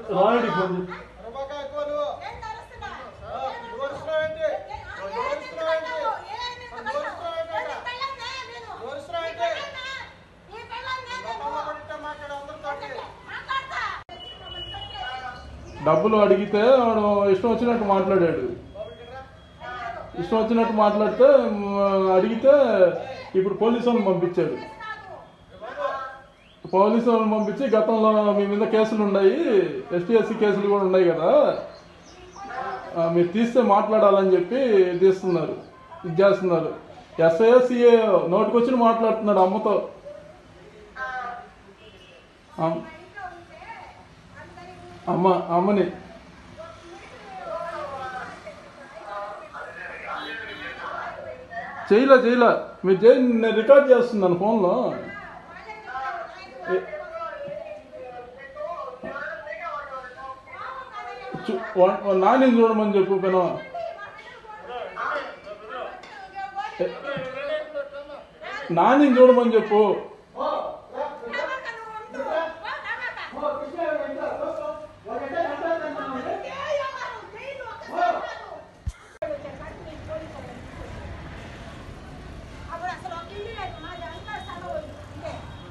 రాయుడి phone చేయి. రూపాయి ఎక్కువ నువ్వు వివరిస్తున్నావేంటి వివరిస్తున్నావేంటి వివరిస్తున్నావేంటి గతంలో కూడా ఇట్టే మాట్లాడే అందరితోటి డబ్బులు అడిగితే వాడు ఇష్టం వచ్చినట్టు మాట్లాడాడు ఇష్టం వచ్చినట్టు మాట్లాడితే మ్, అడిగితే ఇప్పుడు పోలీసు వాళ్ళని పంపించాడు పోలీసు వాళ్ళని పంపించి గతంలో మీ మీద కేసులు ఉన్నాయి ఎస్టీఎస్సీ కేసులు కూడా ఉన్నాయి కదా ఆ, మీరు తీస్తే మాట్లాడాలని చెప్పి తీస్తున్నారు ఇది చేస్తున్నారు ఎస్ఐఎస్సీఏ నోటికొచ్చి మాట్లాడుతున్నాడు అమ్మతో అమ్- అమ్మ అమ్మని చేయలే చేయలే మీరు చేయి నేను రికార్డ్ చేస్తున్నాను ఫోన్లో ఏ- చూ- వా- వా- నానిని చూడమని చెప్పు పెన నానిని చూడమని చెప్పు అప్పుడు అసలు ఒక ఇల్లు లేదు మాది అంతా స్థలం ఇదే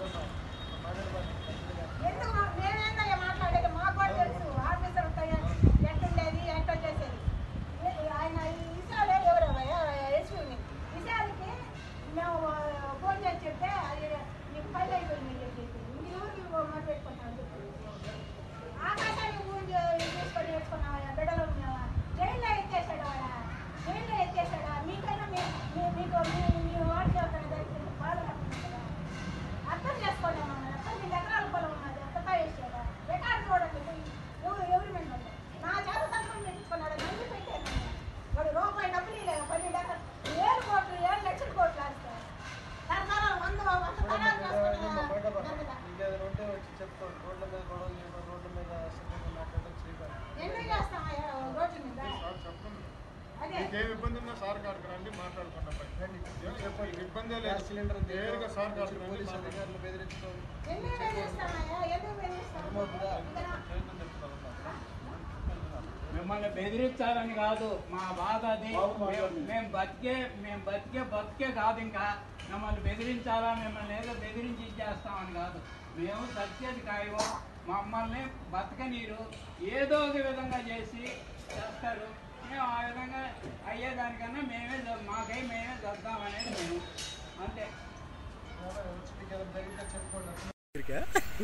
ఎందుకు మా- మేమేందయ్యా మాట్లాడేది మాకు కూడా తెలుసు ఆఫీసర్ ఉంటాయి ఎట్టుండేది ఎట్ట చేసేది ఏ- ఆయన ఈ విషయాలే ఎవరవయ్యా ఎస్పీని విషయాలకి మేము ఆ, ఫోన్ చేసి చెప్తే అది నీకు పని అయిపోయింది అని చెప్పేసి ఇంక ఎవరికి మాట పెట్టుకుంటాను చెప్పి ఆకాశాన్ని ఊరి తీసుకొని వేసుకున్నావా బిడ్డలు ఉన్నావా జైల్లో ఎత్తేసాడు వాడ జైల్లో ఎత్తేసాడా మీకైనా మీ మీ- మీకు మీ మీ వాడికి ఒక దగ్గర బాధ కలుగుతుంది కదా అర్థం చేసుకోలేము పన్నెండు ఎకరాల పొలం ఉన్నది అంత వేసాడా రికార్డు చూడండి పోయి ఎవరు ఎవరి మీద ఉంది. నా చేత సంతకం పెట్టించుకున్నాడు నన్ను పెట్టాను నేను. వాడు రూపాయి డబ్బులు ఇవ్వలేదు పన్నెండు ఎకరాలు ఏడు కోట్లు ఏడు లక్షల కోట్లు వేస్తాడు తరతరాలు వంద వంద తరాలు చేసుకున్న జరుగుతా. ఇంకేదైనా ఉంటే వచ్చి చెప్తాను రోడ్ల మీద గొడవ చేయడం రోడ్ల మీద అసభ్యంగా మాట్లాడడం చేయడం ఎందుకు చేస్తామయ్యా రోడ్డు మీద అదే ఏం ఇబ్బంది ఉన్నా సార్ కాడికి రండి మాట్లాడుకున్నాం చెప్పండి ఇబ్బంది లేదు గ్యాస్ సిలిండర్ నేరుగా సార్ కాడికి రండి పోలీసు మాట్లాడుకుందాం. అధికారులు బెదిరించడం ఎందుకు బెదిరిస్తామయ్యా ఎందుకు బెదిరిస్తాము ఇక్కడ చేయడం చెప్తారు మిమ్మల్ని బెదిరించాలని కాదు మా బాధ అది మేము- మేము బతికే మేము బతికే బతికే కాదు ఇంకా మిమ్మల్ని బెదిరించాలా మిమ్మల్ని ఏదో బెదిరించి ఇచ్చేస్తామని కాదు మేము సత్యేది కాయము మమ్మల్ని బతకనీరు ఏదో ఒక విధంగా చేసి చేస్తారు మేము ఆ విధంగా అయ్యేదానికన్నా మేమే చ- మాకై మేమే చద్దామనేది మేము అంతే వచ్చి మీకు ఏదైనా జరిగితే చెప్పుకోండి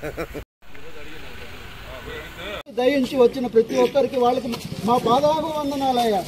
దయించి వచ్చిన ప్రతి ఒక్కరికి వాళ్ళకి మా పాదాభివందనాలయ్యా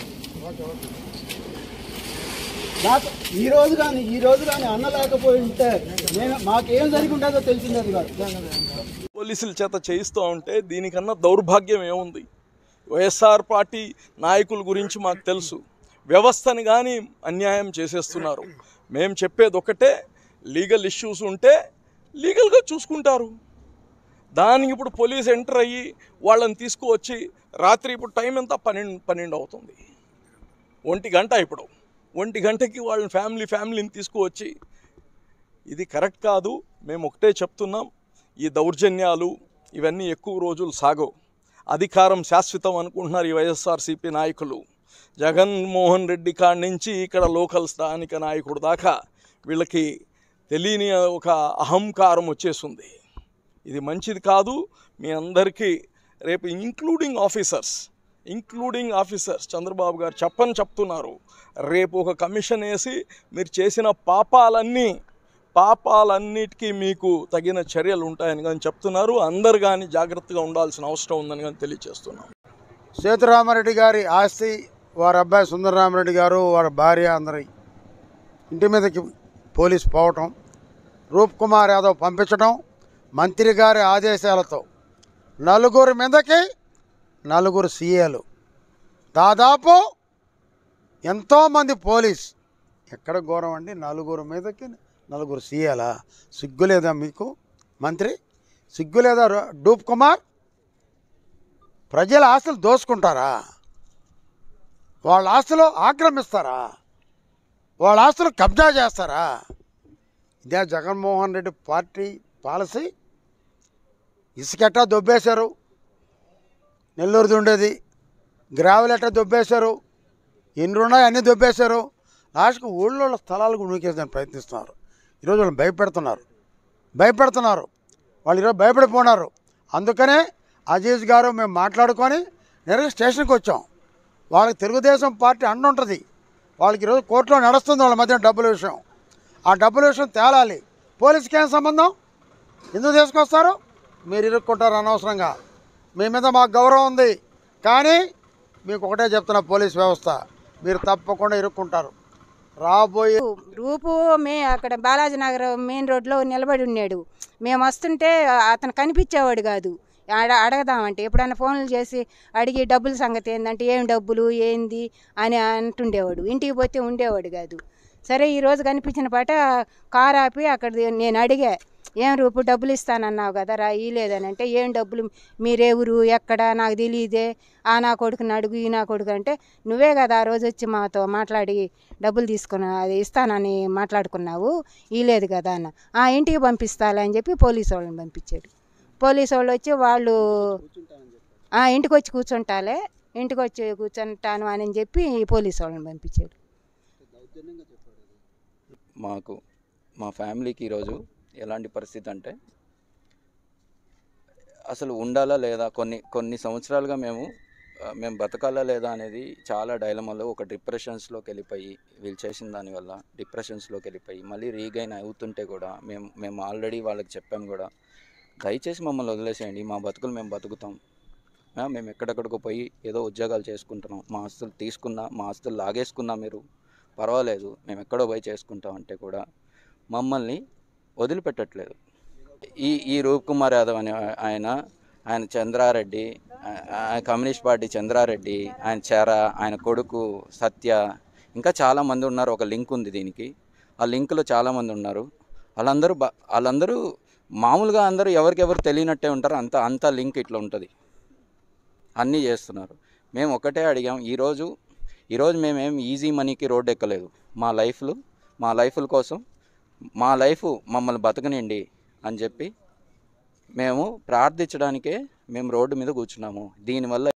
నాకు ఈ రోజు కానీ ఈ రోజు కానీ అన్న లేకపోయి ఉంటే నేను మాకేం జరిగి ఉండేదో తెలిసిందేది కాదు పోలీసుల చేత చేయిస్తూ ఉంటే దీనికన్నా దౌర్భాగ్యం ఏముంది వైఎస్ఆర్ పార్టీ నాయకుల గురించి మాకు తెలుసు వ్యవస్థని కానీ అన్యాయం చేసేస్తున్నారు మేము చెప్పేది ఒకటే లీగల్ ఇష్యూస్ ఉంటే లీగల్గా చూసుకుంటారు దానికి ఇప్పుడు పోలీస్ ఎంటర్ అయ్యి వాళ్ళని తీసుకువచ్చి రాత్రి ఇప్పుడు టైం ఎంత పన్నెండు పన్నెండు అవుతుంది ఒంటి గంట ఇప్పుడు ఒంటి గంటకి వాళ్ళని ఫ్యామిలీ ఫ్యామిలీని తీసుకువచ్చి ఇది కరెక్ట్ కాదు మేము ఒకటే చెప్తున్నాం ఈ దౌర్జన్యాలు ఇవన్నీ ఎక్కువ రోజులు సాగవు అధికారం శాశ్వతం అనుకుంటున్నారు ఈ వైఎస్ఆర్సీపీ నాయకులు జగన్మోహన్ రెడ్డి కాడి నుంచి ఇక్కడ లోకల్ స్థానిక నాయకుడు దాకా వీళ్ళకి తెలియని ఒక అహంకారం వచ్చేసింది ఇది మంచిది కాదు మీ అందరికీ రేపు including officers including officers Chandrababu garu చెప్పని చెప్తున్నారు రేపు ఒక కమిషన్ వేసి మీరు చేసిన పాపాలన్నీ పాపాలన్నిటికీ మీకు తగిన చర్యలు ఉంటాయని కానీ చెప్తున్నారు అందరు కానీ జాగ్రత్తగా ఉండాల్సిన అవసరం ఉందని కానీ తెలియజేస్తున్నాం సేతురామారెడ్డి గారి ఆస్తి వారి అబ్బాయి సుందరరామరెడ్డి గారు వారి భార్య అందరి ఇంటి మీదకి పోలీసు పోవటం రూప్ కుమార్ యాదవ్ పంపించడం మంత్రి గారి ఆదేశాలతో నలుగురు మీదకి నలుగురు సీఏలు దాదాపు ఎంతోమంది పోలీస్ ఎక్కడ ఘోరం అండి నలుగురు మీదకి నలుగురు సీఏలా సిగ్గు లేదా మీకు మంత్రి సిగ్గు లేదా రు- డూప్ కుమార్ ప్రజల ఆస్తులు దోసుకుంటారా వాళ్ళ ఆస్తులు ఆక్రమిస్తారా వాళ్ళ ఆస్తులు కబ్జా చేస్తారా ఇదే జగన్మోహన్ రెడ్డి పార్టీ పాలసీ ఇసుకెట్టా దొబ్బేశారు నెల్లూరుది ఉండేది గ్రావెల్ ఎట్ట దొబ్బేశారు ఎన్ని ఉన్నాయి అన్నీ దొబ్బేశారు లాస్ట్కి ఊళ్ళో స్థలాలు కూడా నూకేసేదానికి ప్రయత్నిస్తున్నారు ఈరోజు వాళ్ళు భయపెడుతున్నారు భయపెడుతున్నారు వాళ్ళు ఈరోజు భయపడిపోయినారు అందుకనే అజీజ్ గారు మేము మాట్లాడుకొని నేరుగా స్టేషన్కి వచ్చాం వాళ్ళకి తెలుగుదేశం పార్టీ అండ ఉంటుంది వాళ్ళకి ఈరోజు కోర్టులో నడుస్తుంది వాళ్ళ మధ్య డబ్బుల విషయం ఆ డబ్బుల విషయం తేలాలి పోలీసుకి ఏం సంబంధం ఎందుకు తీసుకొస్తారు మీరు ఇరుక్కుంటారు అనవసరంగా మీ మీద మాకు గౌరవం ఉంది కానీ మీకు ఒకటే చెప్తున్నా పోలీస్ వ్యవస్థ మీరు తప్పకుండా ఇరుక్కుంటారు రాబోయే రూపు మే అక్కడ బాలాజీ నగర్ మెయిన్ రోడ్లో నిలబడి ఉన్నాడు మేము వస్తుంటే అతను కనిపించేవాడు కాదు అడ అడగదామంటే ఎప్పుడైనా ఫోన్లు చేసి అడిగి డబ్బుల సంగతి ఏంటంటే ఏం డబ్బులు ఏంది అని అంటుండేవాడు ఇంటికి పోతే ఉండేవాడు కాదు సరే ఈరోజు కనిపించిన పాట కారు ఆపి అక్కడ నేను అడిగా ఏం రూపు డబ్బులు ఇస్తానన్నావు కదా రా ఇలేదని అంటే ఏం డబ్బులు మీరెవరు ఎక్కడ నాకు తెలియదే ఆ నా కొడుకుని అడుగు ఈ నా కొడుకు అంటే నువ్వే కదా ఆ రోజు వచ్చి మాతో మాట్లాడి డబ్బులు తీసుకున్నా అది ఇస్తానని మాట్లాడుకున్నావు ఇలేదు కదా అన్న ఆ ఇంటికి పంపిస్తాలే అని చెప్పి పోలీసు వాళ్ళని పంపించాడు పోలీసు వాళ్ళు వచ్చి వాళ్ళు ఆ ఇంటికి వచ్చి కూర్చుంటాలే ఇంటికి వచ్చి కూర్చుంటాను అని చెప్పి పోలీసు వాళ్ళని పంపించాడు మాకు మా ఫ్యామిలీకి ఈరోజు ఎలాంటి పరిస్థితి అంటే అసలు ఉండాలా లేదా కొన్ని కొన్ని సంవత్సరాలుగా మేము ఆ, మేము బతకాలా లేదా అనేది చాలా డైలమాలో ఒక డిప్రెషన్స్లోకి వెళ్ళిపోయి వీళ్ళు చేసిన దానివల్ల డిప్రెషన్స్లోకి వెళ్ళిపోయి మళ్ళీ రీగైన్ అవుతుంటే కూడా మేము మేము ఆల్రెడీ వాళ్ళకి చెప్పాం కూడా దయచేసి మమ్మల్ని వదిలేసేయండి మా బతుకులు మేము బతుకుతాం ఆ, మేము ఎక్కడెక్కడికో పోయి ఏదో ఉద్యోగాలు చేసుకుంటున్నాం మా ఆస్తులు తీసుకున్నా మా ఆస్తులు లాగేసుకున్నా మీరు పర్వాలేదు మేము ఎక్కడో పోయి చేసుకుంటాం అంటే కూడా మమ్మల్ని వదిలిపెట్టట్లేదు ఈ ఈ రూప్ కుమార్ యాదవ్ అనే ఆయన ఆయన చంద్రారెడ్డి ఆ- ఆ కమ్యూనిస్ట్ పార్టీ చంద్రారెడ్డి ఆయన చెర ఆయన కొడుకు సత్య ఇంకా చాలామంది ఉన్నారు ఒక లింక్ ఉంది దీనికి ఆ లింక్లో చాలామంది ఉన్నారు వాళ్ళందరూ బ వాళ్ళందరూ మామూలుగా అందరూ ఎవరికెవరు తెలియనట్టే ఉంటారు అంత అంత లింక్ ఇట్లా ఉంటుంది అన్నీ చేస్తున్నారు మేము ఒకటే అడిగాం ఈరోజు ఈరోజు మేమేం ఈజీ మనీకి రోడ్డు ఎక్కలేదు మా లైఫ్లు మా లైఫ్ల కోసం మా లైఫ్ మమ్మల్ని బతకనిండి అని చెప్పి మేము ప్రార్థించడానికే మేము రోడ్డు మీద కూర్చున్నాము దీనివల్ల